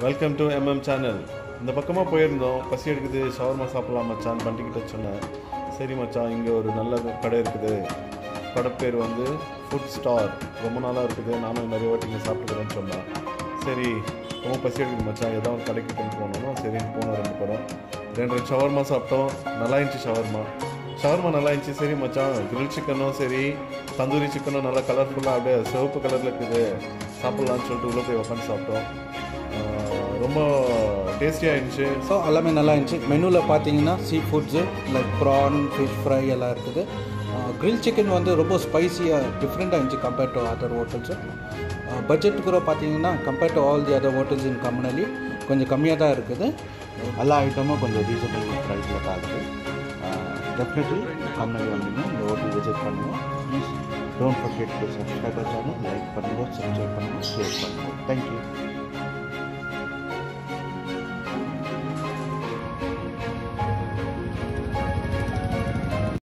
welcome to MM channel இந்த பக்கமாக போயிருந்தோம் பசி எடுக்குது ஷவர்மா சாப்பிடலாம் மச்சான் பண்ணிக்கிட்ட சொன்னேன் சரி மச்சான் இங்கே ஒரு நல்ல கடை இருக்குது கடை பேர் வந்து ஃபுட் ஸ்டார் ரொம்ப நாளாக இருக்குது நானும் நிறைய வாட்டி இங்கே சாப்பிட்டுக்கிறேன்னு சொன்னேன் சரி ரொம்ப பசி எடுக்குது மச்சான் ஏதாவது ஒரு கடைக்கு கொண்டு போகணும் சரின்னு போனோம் ரெண்டு பேரும் ரெண்டு ரெண்டு ஷவர்மா சாப்பிட்டோம் நல்லா இருந்துச்சு ஷவர்மா ஷவர்மா நல்லா இருந்துச்சு சரி மச்சான் கிரில் சிக்கனும் சரி தந்தூரி சிக்கனும் நல்லா கலர்ஃபுல்லாக அப்படியே சிவப்பு கலரில் இருக்குது சாப்பிட்லான்னு சொல்லிட்டு உள்ளே போய் உட்காந்து சாப்பிட்டோம் ஆஹ் ரொம்ப டேஸ்டியாக இருந்துச்சு ஸோ எல்லாமே நல்லா இருந்துச்சு மெனுவில் பார்த்தீங்கன்னா sea foods like prawn fish fry எல்லாம் இருக்குது கிரில் சிக்கன் வந்து ரொம்ப ஸ்பைசியாக டிஃப்ரெண்ட்டாக இருந்துச்சு compared to other hotels budget கூட பார்த்தீங்கன்னா compared to all the other hotels in commonly கொஞ்சம் கம்மியாக தான் இருக்குது எல்லா ஐட்டமும் கொஞ்சம் ரீசனபிள் ப்ரைஸில் தான் இருக்குது டெஃபினெட்லி கம்பெனி வந்தீங்கன்னா இந்த ஹோட்டல் விசிட் பண்ணுங்கள் please don't forget to subscriber channel like பண்ணுங்கள் சப்ஸ்கிரைப் பண்ணுங்கள் ஷேர் பண்ணுங்கள் தேங்க்யூ